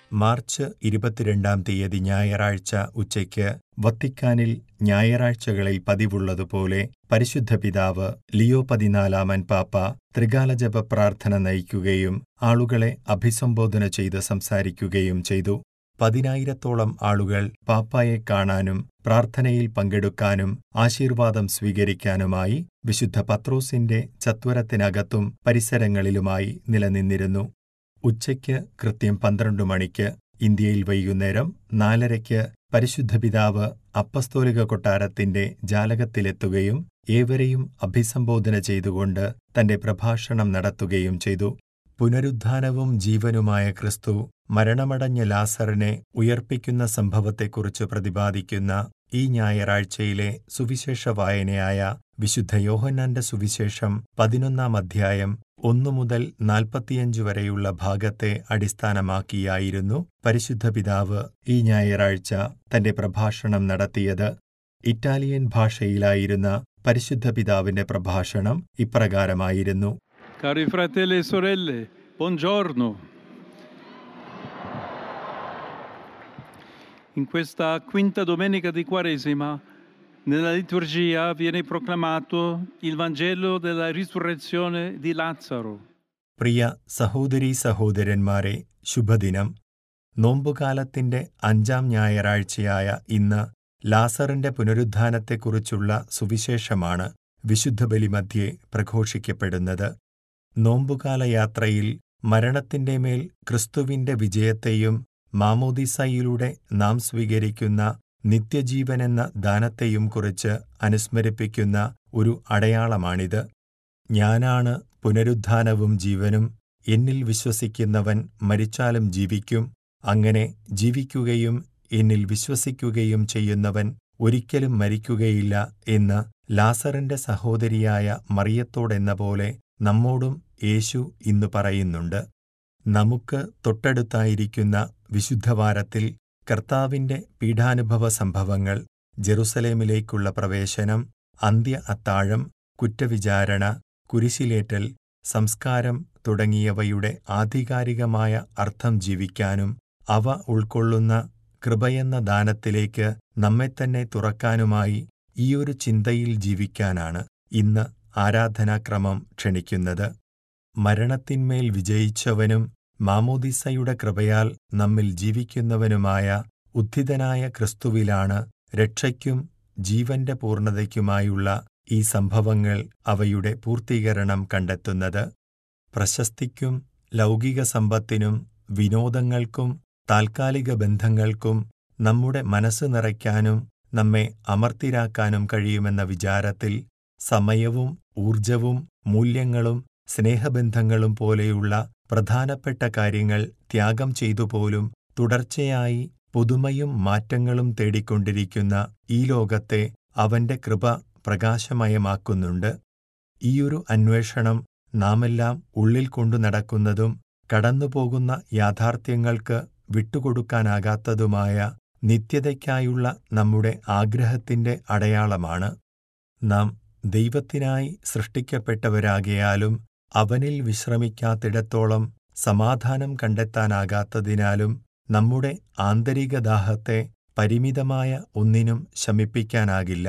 March ഇരുപത്തിരണ്ടാം തീയതി ഞായറാഴ്ച ഉച്ചയ്ക്ക് വത്തിക്കാനിൽ ഞായറാഴ്ചകളിൽ പതിവുള്ളതുപോലെ പരിശുദ്ധ പിതാവ് ലിയോ പതിനാലാമൻ പാപ്പ ത്രികാലജപ പ്രാർത്ഥന നയിക്കുകയും ആളുകളെ അഭിസംബോധന ചെയ്ത് സംസാരിക്കുകയും ചെയ്തു പതിനായിരത്തോളം ആളുകൾ പാപ്പായെ കാണാനും പ്രാർത്ഥനയിൽ പങ്കെടുക്കാനും ആശീർവാദം സ്വീകരിക്കാനുമായി വിശുദ്ധ പത്രോസിന്റെ ചത്വരത്തിനകത്തും പരിസരങ്ങളിലുമായി നിലനിന്നിരുന്നു ഉച്ചയ്ക്ക് കൃത്യം പന്ത്രണ്ട് മണിക്ക് ഇന്ത്യയിൽ വൈകുന്നേരം നാലരയ്ക്ക് പരിശുദ്ധ പിതാവ് അപ്പസ്തോലിക കൊട്ടാരത്തിന്റെ ജാലകത്തിലെത്തുകയും ഏവരെയും അഭിസംബോധന ചെയ്തുകൊണ്ട് തന്റെ പ്രഭാഷണം നടത്തുകയും ചെയ്തു പുനരുദ്ധാനവും ജീവനുമായ ക്രിസ്തു മരണമടഞ്ഞ ലാസറിനെ ഉയർപ്പിക്കുന്ന സംഭവത്തെക്കുറിച്ച് പ്രതിപാദിക്കുന്ന ഈ ഞായറാഴ്ചയിലെ സുവിശേഷ വായനയായ വിശുദ്ധ യോഹന്നാന്റെ സുവിശേഷം പതിനൊന്നാം അധ്യായം ഒന്നു മുതൽ നാൽപ്പത്തിയഞ്ച് വരെയുള്ള ഭാഗത്തെ അടിസ്ഥാനമാക്കിയായിരുന്നു പരിശുദ്ധ പിതാവ് ഈ ഞായറാഴ്ച തന്റെ പ്രഭാഷണം നടത്തിയത് ഇറ്റാലിയൻ ഭാഷയിലായിരുന്ന പരിശുദ്ധ പിതാവിന്റെ പ്രഭാഷണം ഇപ്രകാരമായിരുന്നു Cari fratelli e sorelle, buongiorno. In questa quinta domenica di Quaresima, nella liturgia viene proclamato il Vangelo della risurrezione di Lazzaro. പ്രിയ സഹോദരീ സഹോദരന്മാരെ ശുഭദിനം നോമ്പുകാലത്തിന്റെ അഞ്ചാം ഞായറാഴ്ചയായ ഇന്ന് ലാസറിന്റെ പുനരുദ്ധാനത്തെക്കുറിച്ചുള്ള സുവിശേഷമാണ് വിശുദ്ധ ബലിമധ്യേ പ്രഘോഷിക്കപ്പെടുന്നത് നോമ്പുകാല യാത്രയിൽ മരണത്തിന്റെ മേൽ ക്രിസ്തുവിന്റെ വിജയത്തെയും മാമോദിസയിലൂടെ നാം സ്വീകരിക്കുന്ന നിത്യജീവനെന്ന ദാനത്തെയും കുറിച്ച് അനുസ്മരിപ്പിക്കുന്ന ഒരു അടയാളമാണിത് ഞാനാണ് പുനരുദ്ധാനവും ജീവനും എന്നിൽ വിശ്വസിക്കുന്നവൻ മരിച്ചാലും ജീവിക്കും അങ്ങനെ ജീവിക്കുകയും എന്നിൽ വിശ്വസിക്കുകയും ചെയ്യുന്നവൻ ഒരിക്കലും മരിക്കുകയില്ല എന്ന് ലാസറിന്റെ സഹോദരിയായ മറിയത്തോടെന്ന പോലെ നമ്മോടും യേശു ഇന്ന് പറയുന്നുണ്ട് നമുക്ക് തൊട്ടടുത്തായിരിക്കുന്ന വിശുദ്ധവാരത്തിൽ കർത്താവിന്റെ പീഠാനുഭവ സംഭവങ്ങൾ ജെറുസലേമിലേക്കുള്ള പ്രവേശനം അന്ത്യ അത്താഴം കുറ്റവിചാരണ കുരിശിലേറ്റൽ സംസ്കാരം തുടങ്ങിയവയുടെ ആധികാരികമായ അർത്ഥം ജീവിക്കാനും അവ ഉൾക്കൊള്ളുന്ന കൃപയെന്ന ദാനത്തിലേക്ക് നമ്മെത്തന്നെ തുറക്കാനുമായി ഈയൊരു ചിന്തയിൽ ജീവിക്കാനാണ് ഇന്ന് ആരാധനാക്രമം ക്ഷണിക്കുന്നത് മരണത്തിന്മേൽ വിജയിച്ചവനും മാമോദിസയുടെ കൃപയാൽ നമ്മിൽ ജീവിക്കുന്നവനുമായ ഉദ്ധിതനായ ക്രിസ്തുവിലാണ് രക്ഷയ്ക്കും ജീവന്റെ പൂർണ്ണതയ്ക്കുമായുള്ള ഈ സംഭവങ്ങൾ അവയുടെ പൂർത്തീകരണം കണ്ടെത്തുന്നത് പ്രശസ്തിക്കും ലൗകിക സമ്പത്തിനും വിനോദങ്ങൾക്കും താൽക്കാലിക ബന്ധങ്ങൾക്കും നമ്മുടെ മനസ്സ് നിറയ്ക്കാനും നമ്മെ അമർത്തിരാക്കാനും കഴിയുമെന്ന വിചാരത്തിൽ സമയവും ഊർജവും മൂല്യങ്ങളും സ്നേഹബന്ധങ്ങളും പോലെയുള്ള പ്രധാനപ്പെട്ട കാര്യങ്ങൾ ത്യാഗം ചെയ്തുപോലും തുടർച്ചയായി പുതുമയും മാറ്റങ്ങളും തേടിക്കൊണ്ടിരിക്കുന്ന ഈ ലോകത്തെ അവന്റെ കൃപ പ്രകാശമയമാക്കുന്നുണ്ട് ഈയൊരു അന്വേഷണം നാമെല്ലാം ഉള്ളിൽ കൊണ്ടു നടക്കുന്നതും കടന്നുപോകുന്ന യാഥാർത്ഥ്യങ്ങൾക്ക് വിട്ടുകൊടുക്കാനാകാത്തതുമായ നിത്യതയ്ക്കായുള്ള നമ്മുടെ ആഗ്രഹത്തിന്റെ അടയാളമാണ് നാം ദൈവത്തിനായി സൃഷ്ടിക്കപ്പെട്ടവരാകയാലും അവനിൽ വിശ്രമിക്കാത്തിടത്തോളം സമാധാനം കണ്ടെത്താനാകാത്തതിനാലും നമ്മുടെ ആന്തരിക ദാഹത്തെ പരിമിതമായ ഒന്നിനും ശമിപ്പിക്കാനാകില്ല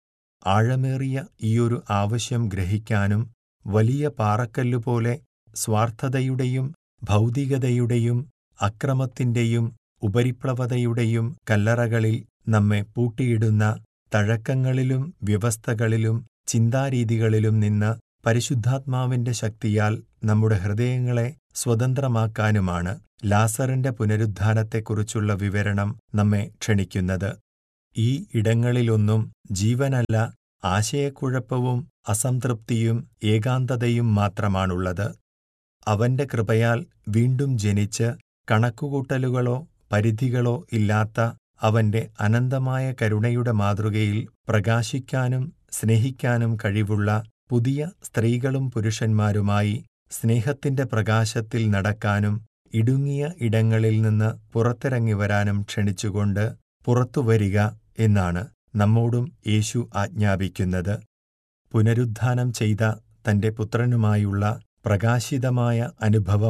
ആഴമേറിയ ഈയൊരു ആവശ്യം ഗ്രഹിക്കാനും വലിയ പാറക്കല്ലുപോലെ സ്വാർത്ഥതയുടെയും ഭൗതികതയുടെയും അക്രമത്തിന്റെയും ഉപരിപ്ലവതയുടെയും കല്ലറകളിൽ നമ്മെ പൂട്ടിയിടുന്ന തഴക്കങ്ങളിലും വ്യവസ്ഥകളിലും ചിന്താരീതികളിലും നിന്ന് പരിശുദ്ധാത്മാവിന്റെ ശക്തിയാൽ നമ്മുടെ ഹൃദയങ്ങളെ സ്വതന്ത്രമാക്കാനുമാണ് ലാസറിന്റെ പുനരുദ്ധാനത്തെക്കുറിച്ചുള്ള വിവരണം നമ്മെ ക്ഷണിക്കുന്നത് ഈ ഇടങ്ങളിലൊന്നും ജീവനല്ല ആശയക്കുഴപ്പവും അസംതൃപ്തിയും ഏകാന്തതയും മാത്രമാണുള്ളത് അവന്റെ കൃപയാൽ വീണ്ടും ജനിച്ച് കണക്കുകൂട്ടലുകളോ പരിധികളോ ഇല്ലാത്ത അവന്റെ അനന്തമായ കരുണയുടെ മാതൃകയിൽ പ്രകാശിക്കാനും സ്നേഹിക്കാനും കഴിവുള്ള പുതിയ സ്ത്രീകളും പുരുഷന്മാരുമായി സ്നേഹത്തിന്റെ പ്രകാശത്തിൽ നടക്കാനും ഇടുങ്ങിയ ഇടങ്ങളിൽ നിന്ന് പുറത്തിറങ്ങിവരാനും ക്ഷണിച്ചുകൊണ്ട് പുറത്തുവരിക എന്നാണ് നമ്മോടും യേശു ആജ്ഞാപിക്കുന്നത് പുനരുദ്ധാനം ചെയ്ത തന്റെ പുത്രനുമായുള്ള പ്രകാശിതമായ അനുഭവം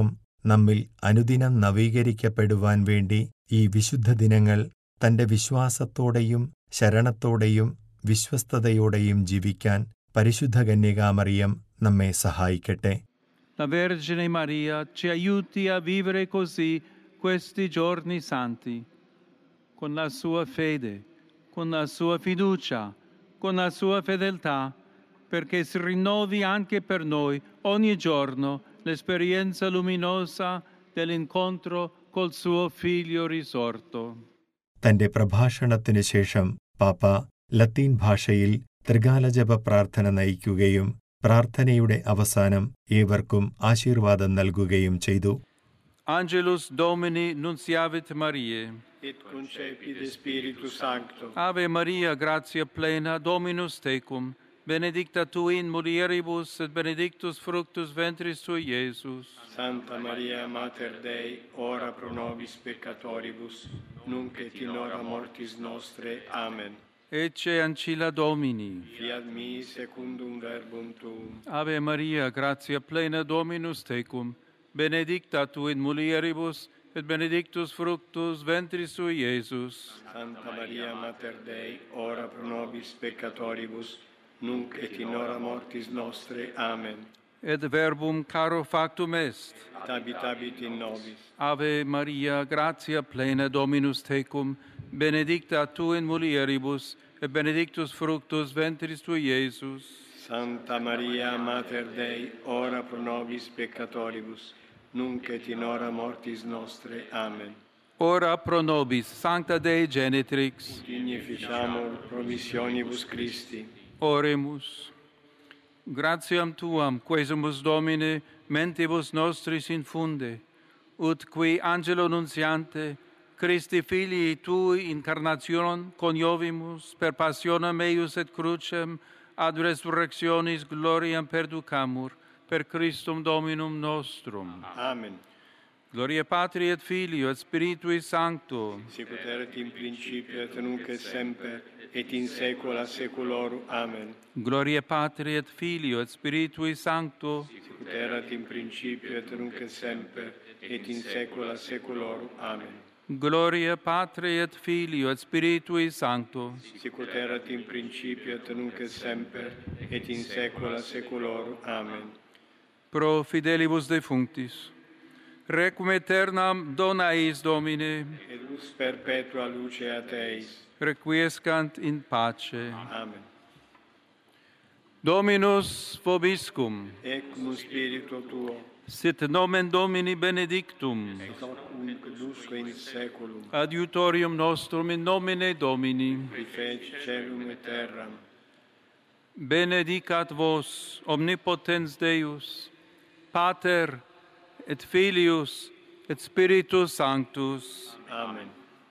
നമ്മിൽ അനുദിനം നവീകരിക്കപ്പെടുവാൻ വേണ്ടി ഈ വിശുദ്ധ ദിനങ്ങൾ തന്റെ വിശ്വാസത്തോടെയും ശരണത്തോടെയും വിശ്വസ്തതയോടെയും ജീവിക്കാൻ പരിശുദ്ധ കന്യകാമറിയം നമ്മെ സഹായിക്കട്ടെ La Vergine Maria ci aiuti a vivere così questi giorni santi, con la sua fede, con la sua fiducia, con la sua fedeltà, perché si rinnovi anche per noi ogni giorno l'esperienza luminosa dell'incontro col suo Figlio risorto. തന്റെ പ്രഭാഷണത്തിനു ശേഷം പാപ്പ ലത്തീൻ ഭാഷയിൽ ത്രികാലജപ പ്രാർത്ഥന നയിക്കുകയും പ്രാർത്ഥനയുടെ അവസാനം ഏവർക്കും ആശീർവാദം നൽകുകയും ചെയ്തു Angelus Domini nunciavit Mariae. et concepit de Spiritu Sancto. Ave Maria, gratia plena, Dominus tecum, benedicta tu in mulieribus et benedictus fructus ventris tui, Iesus. Santa Maria, Mater Dei, ora pro nobis peccatoribus, nunc et in hora mortis nostre. Amen. Ecce ancilla Domini. Fiat mi secundum verbum tuum. Ave Maria, gratia plena, Dominus tecum, benedicta tu in mulieribus et benedictus fructus ventris tui, Iesus. Santa Maria, Mater Dei, ora pro nobis peccatoribus, nunc et in hora mortis nostre. Amen. Et verbum caro factum est. Et habitabit in nobis. Ave Maria, gratia plena Dominus tecum, benedicta tu in mulieribus, et benedictus fructus ventris tui, Iesus. Santa Maria, Mater Dei, ora pro nobis peccatoribus, nunc et in hora mortis nostre. Amen. Ora pro nobis, Sancta Dei Genitrix, Digne ficiamur promissionibus Christi. oremus. Gratiam Tuam, quesumus Domine, mentibus nostris infunde, ut qui angelo nunciante, Christi filii Tui incarnationem coniovimus per passionem eius et crucem ad resurrectionis gloriam perducamur, per Christum Dominum nostrum. Amen. Gloria Patri et Filio et Spiritui Sancto, Sicut erat in principio et nunc et semper et in saecula saeculorum. Amen. Gloria Patri et Filio et Spiritui Sancto, Sicut erat in principio et nunc et semper et in saecula saeculorum. Amen. Gloria Patri et Filio et Spiritui Sancto, Sicut erat in principio et nunc et semper et in saecula saeculorum. Amen. pro fidelibus defunctis. Requiem aeternam dona eis Domine, Et lux perpetua luce a Teis. requiescant in pace. Amen. Dominus vobiscum, Ec cum spiritu tuo, sit nomen Domini benedictum, et hoc nunc dusque in saeculum, adiutorium nostrum in nomine Domini. qui feci celum et terram. Benedicat vos, omnipotens Deus, Pater et Filius et Spiritus Sanctus. Amen.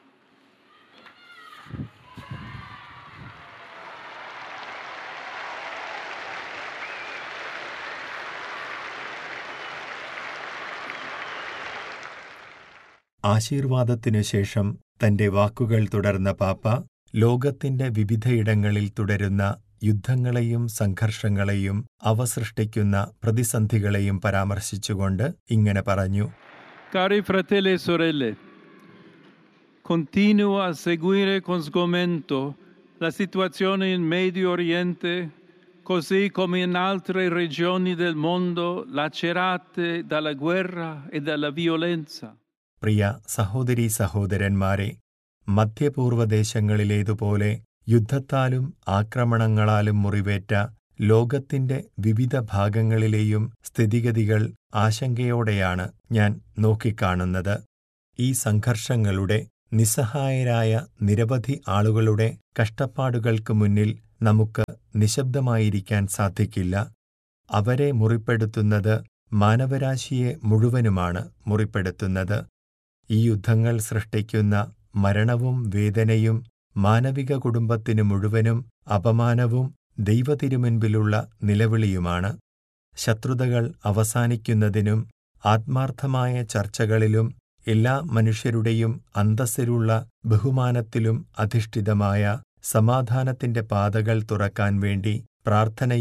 ആശീർവാദത്തിനു ശേഷം തന്റെ വാക്കുകൾ തുടർന്ന പാപ്പ ലോകത്തിന്റെ വിവിധയിടങ്ങളിൽ തുടരുന്ന യുദ്ധങ്ങളെയും സംഘർഷങ്ങളെയും അവ സൃഷ്ടിക്കുന്ന പ്രതിസന്ധികളെയും പരാമർശിച്ചുകൊണ്ട് ഇങ്ങനെ പറഞ്ഞു Cari fratelli e sorelle, continuo a seguire con sgomento la situazione in Medio Oriente, così come in altre regioni del mondo lacerate dalla guerra e dalla violenza. പ്രിയ സഹോദരീ സഹോദരന്മാരെ മധ്യപൂർവ്വദേശങ്ങളിലേതുപോലെ യുദ്ധത്താലും ആക്രമണങ്ങളാലും മുറിവേറ്റ ലോകത്തിന്റെ വിവിധ ഭാഗങ്ങളിലെയും സ്ഥിതിഗതികൾ ആശങ്കയോടെയാണ് ഞാൻ നോക്കിക്കാണുന്നത് ഈ സംഘർഷങ്ങളുടെ നിസ്സഹായരായ നിരവധി ആളുകളുടെ കഷ്ടപ്പാടുകൾക്ക് മുന്നിൽ നമുക്ക് നിശബ്ദമായിരിക്കാൻ സാധിക്കില്ല അവരെ മുറിപ്പെടുത്തുന്നത് മാനവരാശിയെ മുഴുവനുമാണ് മുറിപ്പെടുത്തുന്നത് ഈ യുദ്ധങ്ങൾ സൃഷ്ടിക്കുന്ന മരണവും വേദനയും മാനവിക കുടുംബത്തിനു മുഴുവനും അപമാനവും ദൈവതിരുമുൻപിലുള്ള നിലവിളിയുമാണ് ശത്രുതകൾ അവസാനിക്കുന്നതിനും ആത്മാർത്ഥമായ ചർച്ചകളിലും എല്ലാ മനുഷ്യരുടെയും അന്തസ്സിലുള്ള ബഹുമാനത്തിലും അധിഷ്ഠിതമായ സമാധാനത്തിന്റെ പാതകൾ തുറക്കാൻ വേണ്ടി പ്രാർത്ഥനയിൽ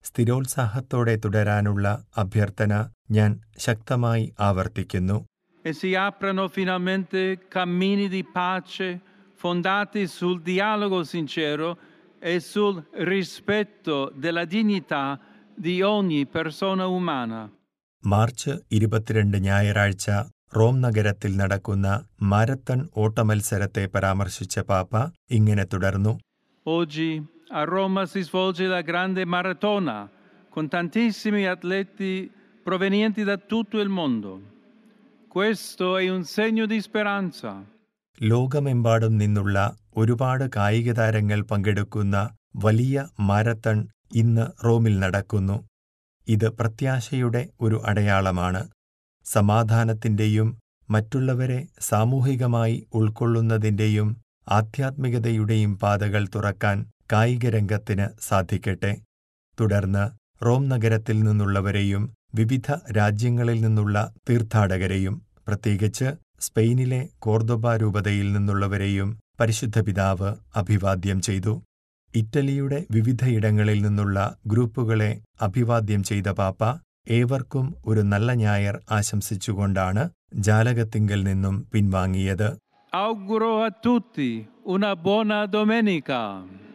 സ്ഥിരോത്സാഹത്തോടെ തുടരാനുള്ള അഭ്യർത്ഥന ഞാൻ ശക്തമായി ആവർത്തിക്കുന്നു e si aprano finalmente cammini di pace fondati sul dialogo sincero e sul rispetto della dignità di ogni persona umana. March ഇരുപത്തിരണ്ട് ഞായറാഴ്ച റോം നഗരത്തിൽ നടക്കുന്ന മാരത്തൺ ഓട്ടമത്സരത്തെ പരാമർശിച്ച പാപ്പ ഇങ്ങനെ തുടർന്നു Oggi a Roma si svolge la grande maratona con tantissimi atleti provenienti da tutto il mondo. Questo è un segno di speranza. ലോകമെമ്പാടും നിന്നുള്ള ഒരുപാട് കായിക താരങ്ങൾ പങ്കെടുക്കുന്ന വലിയ മാരത്തൺ ഇന്ന് റോമിൽ നടക്കുന്നു ഇത് പ്രത്യാശയുടെ ഒരു അടയാളമാണ് സമാധാനത്തിന്റെയും മറ്റുള്ളവരെ സാമൂഹികമായി ഉൾക്കൊള്ളുന്നതിന്റെയും ആധ്യാത്മികതയുടെയും പാതകൾ തുറക്കാൻ കായികരംഗത്തിന് സാധിക്കട്ടെ തുടർന്ന് റോം നഗരത്തിൽ നിന്നുള്ളവരെയും വിവിധ രാജ്യങ്ങളിൽ നിന്നുള്ള തീർത്ഥാടകരെയും പ്രത്യേകിച്ച് സ്പെയിനിലെ കോർദൊബ രൂപതയിൽ നിന്നുള്ളവരെയും പരിശുദ്ധ പിതാവ് അഭിവാദ്യം ചെയ്തു ഇറ്റലിയുടെ വിവിധയിടങ്ങളിൽ നിന്നുള്ള ഗ്രൂപ്പുകളെ അഭിവാദ്യം ചെയ്ത പാപ്പ ഏവർക്കും ഒരു നല്ല ഞായർ ആശംസിച്ചുകൊണ്ടാണ് ജാലകത്തിങ്കൽ നിന്നും പിൻവാങ്ങിയത് Auguro a tutti una buona domenica.